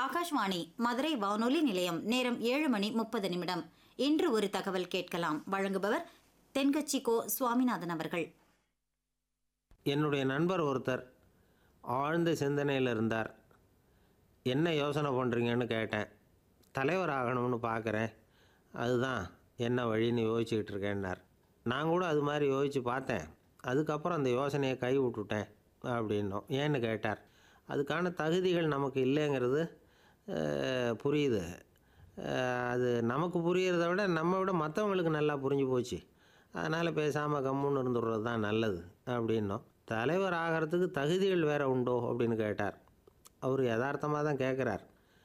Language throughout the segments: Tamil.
ஆகாஷ்வாணி மதுரை வானொலி நிலையம் நேரம் ஏழு மணி முப்பது நிமிடம் இன்று ஒரு தகவல் கேட்கலாம் வழங்குபவர் தென்கட்சி கோ சுவாமிநாதன் அவர்கள் என்னுடைய நண்பர் ஒருத்தர் ஆழ்ந்த சிந்தனையில் இருந்தார் என்ன யோசனை பண்ணுறீங்கன்னு கேட்டேன் தலைவர் ஆகணும்னு பார்க்குறேன் அதுதான் என்ன வழின்னு யோசிச்சுக்கிட்டு இருக்கேன்னார் நான் கூட அது மாதிரி யோசித்து பார்த்தேன் அதுக்கப்புறம் அந்த யோசனையை கை விட்டுட்டேன் அப்படின்னோம் ஏன்னு கேட்டார் அதுக்கான தகுதிகள் நமக்கு இல்லைங்கிறது அஹ், புரியுது அஹ், அது நமக்கு புரியறத விட நம்ம விட மற்றவங்களுக்கு நல்லா புரிஞ்சு போச்சு அதனால் பேசாமல் கம்முன்னு இருந்துடுறது தான் நல்லது அப்படின்னோம் தலைவர் ஆகிறதுக்கு தகுதிகள் வேறு உண்டோ அப்படின்னு கேட்டார் அவர் யதார்த்தமாக தான் கேட்குறார்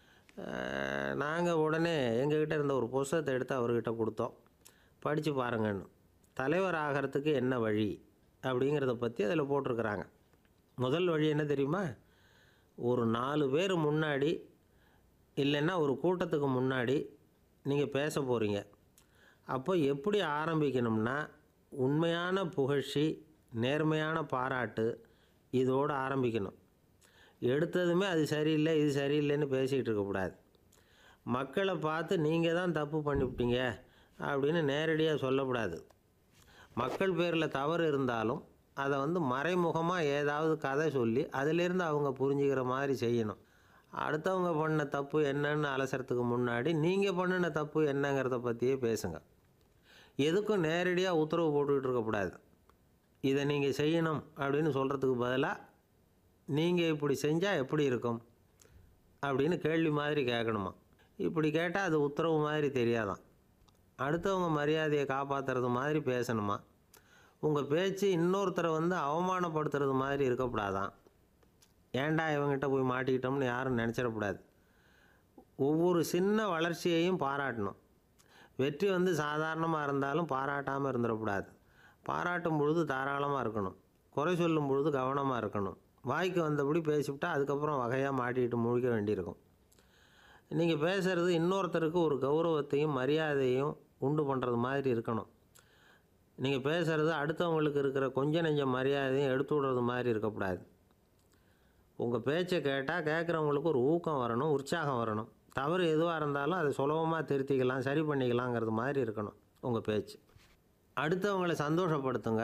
நாங்கள் உடனே எங்ககிட்ட இருந்த ஒரு புஸ்தகத்தை எடுத்து அவர்கிட்ட கொடுத்தோம் படித்து பாருங்கன்னு தலைவர் ஆகிறதுக்கு என்ன வழி அப்படிங்கிறத பற்றி அதில் போட்டிருக்கிறாங்க முதல் வழி என்ன தெரியுமா ஒரு நாலு பேர் முன்னாடி இல்லைன்னா ஒரு கூட்டத்துக்கு முன்னாடி நீங்கள் பேச போகிறீங்க அப்போ எப்படி ஆரம்பிக்கணும்னா உண்மையான புகழ்ச்சி நேர்மையான பாராட்டு இதோடு ஆரம்பிக்கணும் எடுத்ததுமே அது சரியில்லை இது சரியில்லைன்னு பேசிக்கிட்டு இருக்கக்கூடாது மக்களை பார்த்து நீங்கள் தான் தப்பு பண்ணிவிட்டீங்க அப்படின்னு நேரடியாக சொல்லக்கூடாது மக்கள் பேரில் தவறு இருந்தாலும் அதை வந்து மறைமுகமாக ஏதாவது கதை சொல்லி அதிலிருந்து அவங்க புரிஞ்சுக்கிற மாதிரி செய்யணும் அடுத்தவங்க பண்ண தப்பு என்னன்னு அலசறதுக்கு முன்னாடி நீங்கள் பண்ணின தப்பு என்னங்கிறத பற்றியே பேசுங்க எதுக்கும் நேரடியாக உத்தரவு போட்டுக்கிட்டு இருக்கக்கூடாது இதை நீங்கள் செய்யணும் அப்படின்னு சொல்கிறதுக்கு பதிலாக நீங்கள் இப்படி செஞ்சால் எப்படி இருக்கும் அப்படின்னு கேள்வி மாதிரி கேட்கணுமா இப்படி கேட்டால் அது உத்தரவு மாதிரி தெரியாதாம் அடுத்தவங்க மரியாதையை காப்பாற்றுறது மாதிரி பேசணுமா உங்கள் பேச்சு இன்னொருத்தரை வந்து அவமானப்படுத்துறது மாதிரி இருக்கக்கூடாதான் ஏன்டா இவங்கிட்ட போய் மாட்டிக்கிட்டோம்னு யாரும் நினச்சிடக்கூடாது ஒவ்வொரு சின்ன வளர்ச்சியையும் பாராட்டணும் வெற்றி வந்து சாதாரணமாக இருந்தாலும் பாராட்டாமல் இருந்துடக்கூடாது பாராட்டும் பொழுது தாராளமாக இருக்கணும் குறை சொல்லும் பொழுது கவனமாக இருக்கணும் வாய்க்கு வந்தபடி பேசிவிட்டா அதுக்கப்புறம் வகையாக மாட்டிக்கிட்டு முழிக்க வேண்டியிருக்கும் நீங்கள் பேசுகிறது இன்னொருத்தருக்கு ஒரு கௌரவத்தையும் மரியாதையும் உண்டு பண்ணுறது மாதிரி இருக்கணும் நீங்கள் பேசுகிறது அடுத்தவங்களுக்கு இருக்கிற கொஞ்ச நெஞ்ச மரியாதையும் எடுத்து விடுறது மாதிரி இருக்கக்கூடாது உங்கள் பேச்சை கேட்டால் கேட்குறவங்களுக்கு ஒரு ஊக்கம் வரணும் உற்சாகம் வரணும் தவறு எதுவாக இருந்தாலும் அதை சுலபமாக திருத்திக்கலாம் சரி பண்ணிக்கலாங்கிறது மாதிரி இருக்கணும் உங்கள் பேச்சு அடுத்தவங்களை சந்தோஷப்படுத்துங்க